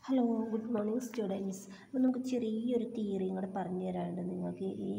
hello good morning students അപ്പോൾ നമുക്ക് ചെറിയൊരു തിയറിയും കൂടെ പറഞ്ഞു തരാനുണ്ട് നിങ്ങൾക്ക് ഈ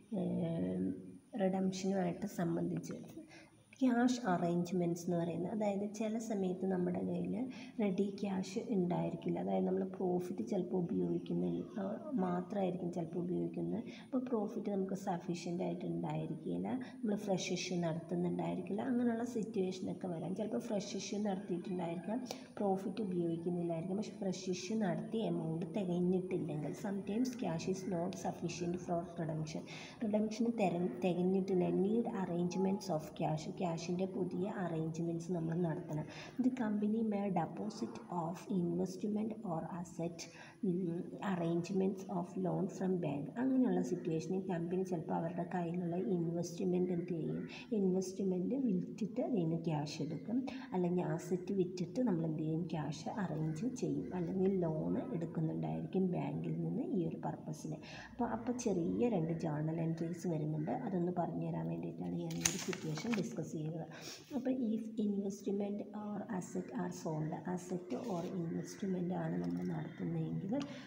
റിഡംഷനുമായിട്ട് സംബന്ധിച്ച് ക്യാഷ് അറേഞ്ച്മെൻറ്റ്സ് എന്ന് പറയുന്നത് അതായത് ചില സമയത്ത് നമ്മുടെ കയ്യിൽ റെഡി ക്യാഷ് ഉണ്ടായിരിക്കില്ല അതായത് നമ്മൾ പ്രോഫിറ്റ് ചിലപ്പോൾ ഉപയോഗിക്കുന്ന മാത്രമായിരിക്കും ചിലപ്പോൾ ഉപയോഗിക്കുന്നത് അപ്പോൾ പ്രോഫിറ്റ് നമുക്ക് സഫീഷ്യൻ്റ് ആയിട്ട് ഉണ്ടായിരിക്കില്ല നമ്മൾ ഫ്രഷ് ഇഷ്യൂ നടത്തുന്നുണ്ടായിരിക്കില്ല അങ്ങനെയുള്ള സിറ്റുവേഷനൊക്കെ വരാം ചിലപ്പോൾ ഫ്രഷ് ഇഷ്യൂ നടത്തിയിട്ടുണ്ടായിരിക്കാം പ്രോഫിറ്റ് ഉപയോഗിക്കുന്നില്ലായിരിക്കും പക്ഷേ ഫ്രഷ് ഇഷ്യൂ നടത്തി എമൗണ്ട് തികഞ്ഞിട്ടില്ലെങ്കിൽ sometimes cash is not sufficient for redemption റിഡംഷന് തെര തികഞ്ഞിട്ടില്ല നീഡ് അറേഞ്ച്മെൻറ്റ്സ് ഓഫ് ക്യാഷ് ക്യാഷിൻ്റെ പുതിയ അറേഞ്ച്മെൻറ്റ്സ് നമ്മൾ നടത്തണം the company may deposit of investment or asset arrangements of loan from bank അങ്ങനെയുള്ള സിറ്റുവേഷനിൽ കമ്പനി ചിലപ്പോൾ അവരുടെ കയ്യിലുള്ള ഇൻവെസ്റ്റ്മെൻറ്റ് എന്ത് ചെയ്യും ഇൻവെസ്റ്റ്മെൻറ്റ് വിറ്റിട്ട് അതിന് ക്യാഷ് എടുക്കും അല്ലെങ്കിൽ അസറ്റ് വിറ്റിട്ട് നമ്മൾ എന്ത് ചെയ്യും ക്യാഷ് അറേഞ്ച് ചെയ്യും അല്ലെങ്കിൽ ലോണ് എടുക്കുന്നുണ്ടായിരിക്കും ബാങ്കിൽ നിന്ന് ഈ ഒരു പർപ്പസിന് അപ്പോൾ അപ്പോൾ ചെറിയ രണ്ട് ജേർണൽ എൻട്രീസ് വരുന്നുണ്ട് അതൊന്ന് പറഞ്ഞു തരാൻ വേണ്ടിയിട്ടാണ് ഞാൻ ഈ ഒരു സിറ്റുവേഷൻ ഡിസ്കസ് ചെയ്യുന്നത് അപ്പോൾ ഈ investment or asset are sold asset or investment ആണ് നമ്മൾ നടത്തുന്നതെങ്കിൽ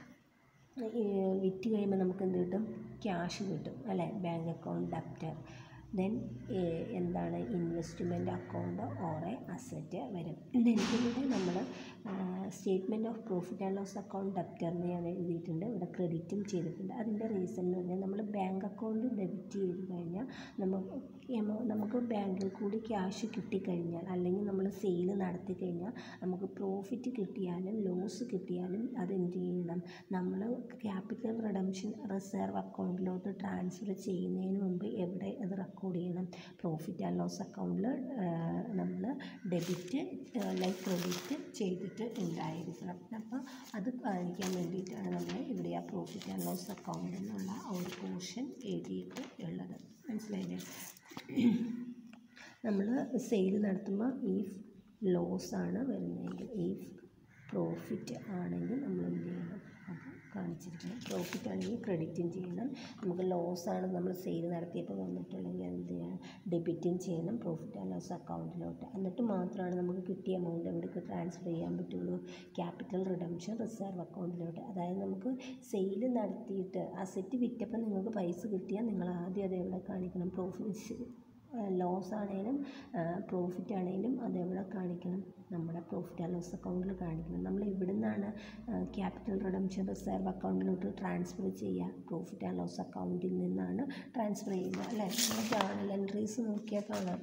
വിറ്റ് കഴിയുമ്പോൾ നമുക്ക് എന്ത് കിട്ടും ക്യാഷ് കിട്ടും അല്ലേ ബാങ്ക് അക്കൗണ്ട് ഡെപ്റ്റർ ദെൻ എന്താണ് investment account or a asset വരും ദെൻ ഇവിടെ നമ്മൾ statement of profit and loss account ഡെപ്റ്ററിന് ഞാൻ എഴുതിയിട്ടുണ്ട് ഇവിടെ ക്രെഡിറ്റും ചെയ്തിട്ടുണ്ട് അതിൻ്റെ റീസൺ എന്ന് പറഞ്ഞാൽ നമ്മൾ ബാങ്ക് അക്കൗണ്ട് ഡെബിറ്റ് ചെയ്ത് കഴിഞ്ഞാൽ നമുക്ക് നമുക്ക് ബാങ്കിൽ കൂടി ക്യാഷ് കിട്ടിക്കഴിഞ്ഞാൽ അല്ലെങ്കിൽ നമ്മൾ സെയിൽ നടത്തി കഴിഞ്ഞാൽ നമുക്ക് പ്രോഫിറ്റ് കിട്ടിയാലും ലോസ് കിട്ടിയാലും അതെന്ത് ചെയ്യണം നമ്മൾ ക്യാപിറ്റൽ റിഡംഷൻ റിസർവ് അക്കൗണ്ടിലോട്ട് ട്രാൻസ്ഫർ ചെയ്യുന്നതിന് മുമ്പ് എവിടെ അത് റെക്കോർഡ് ചെയ്യണം പ്രോഫിറ്റ് ആൻഡ് ലോസ് അക്കൗണ്ടിൽ നമ്മൾ ഡെബിറ്റ് ലൈക്ക് ക്രെഡിറ്റ് ചെയ്തിട്ട് ഉണ്ടായിരിക്കണം അപ്പോൾ അത് കാണിക്കാൻ വേണ്ടിയിട്ടാണ് നമ്മൾ ഇവിടെ ആ പ്രോഫിറ്റ് ആൻഡ് ലോസ് അക്കൗണ്ടിൽ നിന്നുള്ള ആ ഒരു പോർഷൻ എഴുതിയിട്ട് ഉള്ളത് മനസ്സിലായില്ലേ നമ്മൾ സെയിൽ നടത്തുമ്പോൾ ഈ ലോസ് ആണ് വരുന്നതെങ്കിൽ ഈ പ്രോഫിറ്റ് ആണെങ്കിൽ നമ്മൾ എന്ത് ചെയ്യണം അത് കാണിച്ചിരിക്കണം പ്രോഫിറ്റ് ആണെങ്കിൽ ക്രെഡിറ്റും ചെയ്യണം നമുക്ക് ലോസ് ആണ് നമ്മൾ സെയിൽ നടത്തിയപ്പോൾ വന്നിട്ടുണ്ടെങ്കിൽ എന്ത് ചെയ്യണം ഡെബിറ്റും ചെയ്യണം പ്രോഫിറ്റ് ആൻഡ് ലോസ് അക്കൗണ്ടിലോട്ട് എന്നിട്ട് മാത്രമാണ് നമുക്ക് കിട്ടിയ എമൗണ്ട് എവിടേക്ക് ട്രാൻസ്ഫർ ചെയ്യാൻ പറ്റുള്ളൂ ക്യാപിറ്റൽ റിഡംഷൻ റിസർവ് അക്കൗണ്ടിലോട്ട് അതായത് നമുക്ക് സെയിൽ നടത്തിയിട്ട് അസറ്റ് വിറ്റപ്പോൾ നിങ്ങൾക്ക് പൈസ കിട്ടിയാൽ നിങ്ങൾ ആദ്യം അത് എവിടെ കാണിക്കണം പ്രോഫിറ്റ് ലോസ് ആണെങ്കിലും പ്രോഫിറ്റ് ആണെങ്കിലും അത് എവിടെ കാണിക്കണം നമ്മുടെ പ്രോഫിറ്റ് ആൻഡ് ലോസ് അക്കൗണ്ടിൽ കാണിക്കണം നമ്മൾ എവിടെ നിന്നാണ് ക്യാപിറ്റൽ റിഡംഷൻ റിസർവ് അക്കൗണ്ടിലോട്ട് ട്രാൻസ്ഫർ ചെയ്യുക പ്രോഫിറ്റ് ആൻഡ് ലോസ് അക്കൗണ്ടിൽ നിന്നാണ് ട്രാൻസ്ഫർ ചെയ്യുന്നത് അല്ലേ നമ്മൾ ജേർണൽ എൻട്രീസ് നോക്കിയാൽ കാണാം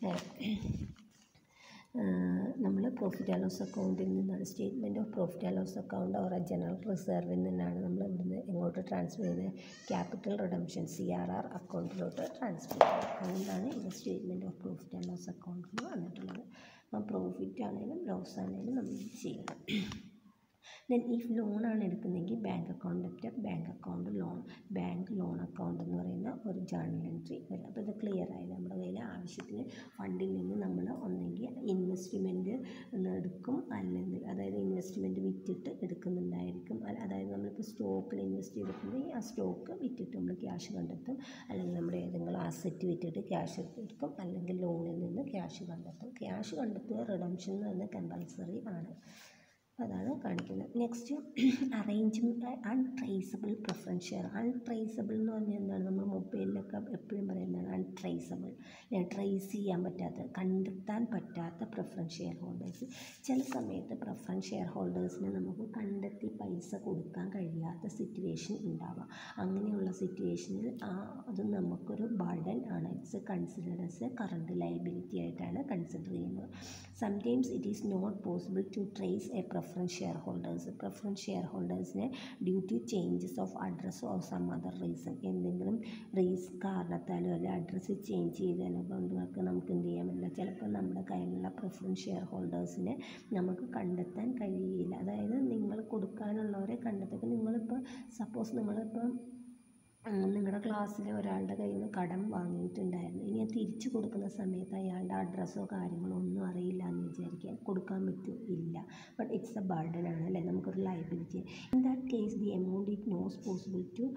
നമ്മൾ പ്രോഫിറ്റ് ആൻഡ് ലോസ് അക്കൗണ്ടിൽ നിന്നാണ് statement of profit and loss account or general റിസർവിൽ നിന്നാണ് നമ്മൾ ഇവിടുന്ന് എങ്ങോട്ട് ട്രാൻസ്ഫർ ചെയ്യുന്നത് capital redemption C R R അക്കൗണ്ടിലോട്ട് ട്രാൻസ്ഫർ ചെയ്യുന്നത് അതുകൊണ്ടാണ് ഇവിടെ statement of profit and loss അക്കൗണ്ടിൽ വന്നിട്ടുള്ളത് അപ്പോൾ പ്രോഫിറ്റ് ആണെങ്കിലും ലോസ് ആണെങ്കിലും നമ്മൾ ചെയ്യണം ദെൻ ഇഫ് ലോണാണ് എടുക്കുന്നതെങ്കിൽ bank account debtor bank account loan bank loan account എന്ന് പറയുന്ന ഒരു ജേർണൽ എൻട്രി വരും അപ്പോൾ ഇത് ക്ലിയർ ആയി നമ്മുടെ കയ്യിൽ ആവശ്യത്തിന് ഫണ്ടിൽ നിന്ന് നമ്മൾ ഒന്നെങ്കിൽ ഇൻവെസ്റ്റ്മെൻറ്റ് എടുക്കും അല്ലെങ്കിൽ അതായത് ഇൻവെസ്റ്റ്മെൻറ്റ് വിറ്റിട്ട് എടുക്കുന്നുണ്ടായിരിക്കും അതായത് നമ്മളിപ്പോൾ സ്റ്റോക്കിൽ ഇൻവെസ്റ്റ് ചെയ്തിട്ടുണ്ടെങ്കിൽ ആ സ്റ്റോക്ക് വിറ്റിട്ട് നമ്മൾ ക്യാഷ് കണ്ടെത്തും അല്ലെങ്കിൽ നമ്മുടെ ഏതെങ്കിലും അസറ്റ് വിറ്റിട്ട് ക്യാഷ് എടുക്കും അല്ലെങ്കിൽ ലോണിൽ നിന്ന് ക്യാഷ് കണ്ടെത്തും ക്യാഷ് കണ്ടെത്തുക റിഡംഷൻ എന്ന് പറയുന്നത് കമ്പൽസറി ആണ് അതാണ് കാണിക്കുന്നത് next arrangement untraceable preference share untraceable എന്ന് പറഞ്ഞാൽ എന്താണ് നമ്മൾ മൊബൈലിലൊക്കെ എപ്പോഴും പറയുന്നതാണ് അൺട്രേസബിൾ ട്രേസ് ചെയ്യാൻ പറ്റാത്ത കണ്ടെത്താൻ പറ്റാത്ത പ്രിഫറൻസ് ഷെയർ ഹോൾഡേഴ്സ് ചില സമയത്ത് പ്രിഫറൻസ് ഷെയർ ഹോൾഡേഴ്സിന് നമുക്ക് കണ്ടെത്തി പൈസ കൊടുക്കാൻ കഴിയാത്ത സിറ്റുവേഷൻ ഉണ്ടാവാം അങ്ങനെയുള്ള സിറ്റുവേഷനിൽ ആ അത് നമുക്കൊരു ബർഡൻ ആണ് it's considered as a current liability ആയിട്ടാണ് കൺസിഡർ ചെയ്യുന്നത് sometimes it is not possible to trace a preference shareholders preference share ഹോൾഡേഴ്സിനെ due to changes of address or some other reason എന്തെങ്കിലും റീസ് കാരണത്താലോ അല്ലെങ്കിൽ അഡ്രസ്സ് ചേഞ്ച് ചെയ്താലോ കൊണ്ടൊക്കെ നമുക്ക് എന്ത് ചെയ്യാൻ പറ്റില്ല ചിലപ്പോൾ നമ്മുടെ കയ്യിലുള്ള പ്രിഫറൻസ് ഷെയർ ഹോൾഡേഴ്സിനെ നമുക്ക് കണ്ടെത്താൻ കഴിയില്ല അതായത് നിങ്ങൾ കൊടുക്കാനുള്ളവരെ കണ്ടെത്തുക നിങ്ങളിപ്പോൾ സപ്പോസ് നിങ്ങളിപ്പോൾ നിങ്ങളുടെ ക്ലാസ്സിലെ ഒരാളുടെ കയ്യിൽ നിന്ന് കടം വാങ്ങിയിട്ടുണ്ടായിരുന്നു ഇനി അത് തിരിച്ചു കൊടുക്കുന്ന സമയത്ത് അയാളുടെ അഡ്രസ്സോ കാര്യങ്ങളോ ഒന്നും അറിയില്ല എന്ന് വിചാരിക്കുക കൊടുക്കാൻ പറ്റുമോ ഇല്ല ബട്ട് ഇറ്റ്സ് എ ബർഡൻ ആണ് അല്ലേ നമുക്കൊരു liability in that case the amount it knows possible to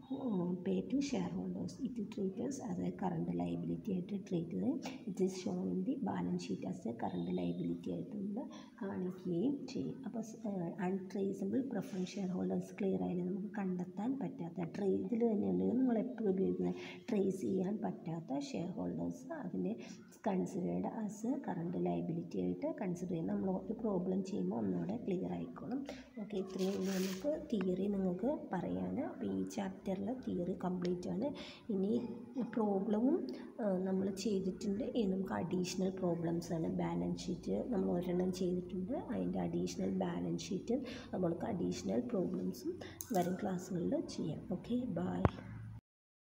pay to shareholders it treats as a current liability ആയിട്ട് ട്രീറ്റ് ചെയ്ത് it is show in the balance sheet as a current liability ആയിട്ട് നമ്മൾ കാണിക്കുകയും ചെയ്യും അപ്പോൾ untraceable preference shareholders clear ആയാലും നമുക്ക് കണ്ടെത്താൻ പറ്റാത്ത ട്രേ ഇതിൽ തന്നെയുണ്ട് നമ്മൾ എപ്പോഴും ഉപയോഗിക്കുന്നത് ട്രേസ് ചെയ്യാൻ പറ്റാത്ത ഷെയർ ഹോൾഡേഴ്സ് അതിനെ കൺസിഡേർഡ് ആസ് കറണ്ട് ലയബിലിറ്റി ആയിട്ട് കൺസിഡർ ചെയ്യും നമ്മൾ ഒരു പ്രോബ്ലം ചെയ്യുമ്പോൾ ഒന്നുകൂടെ ക്ലിയർ ആയിക്കോളും ഓക്കെ ഇത്രയും ഉള്ളൂ നമുക്ക് തിയറി നിങ്ങൾക്ക് പറയാൻ അപ്പോൾ ഈ ചാപ്റ്ററിലെ തിയറി കംപ്ലീറ്റ് ആണ് ഇനി പ്രോബ്ലവും നമ്മൾ ചെയ്തിട്ടുണ്ട് ഇനി നമുക്ക് അഡീഷണൽ പ്രോബ്ലംസ് ആണ് ബാലൻസ് ഷീറ്റ് നമ്മൾ ഒരെണ്ണം ചെയ്തിട്ടുണ്ട് അതിൻ്റെ അഡീഷണൽ ബാലൻസ് ഷീറ്റ് അതുപോലെ അഡീഷണൽ പ്രോബ്ലംസും വരും ക്ലാസ്സുകളിൽ ചെയ്യാം ഓക്കെ ബൈ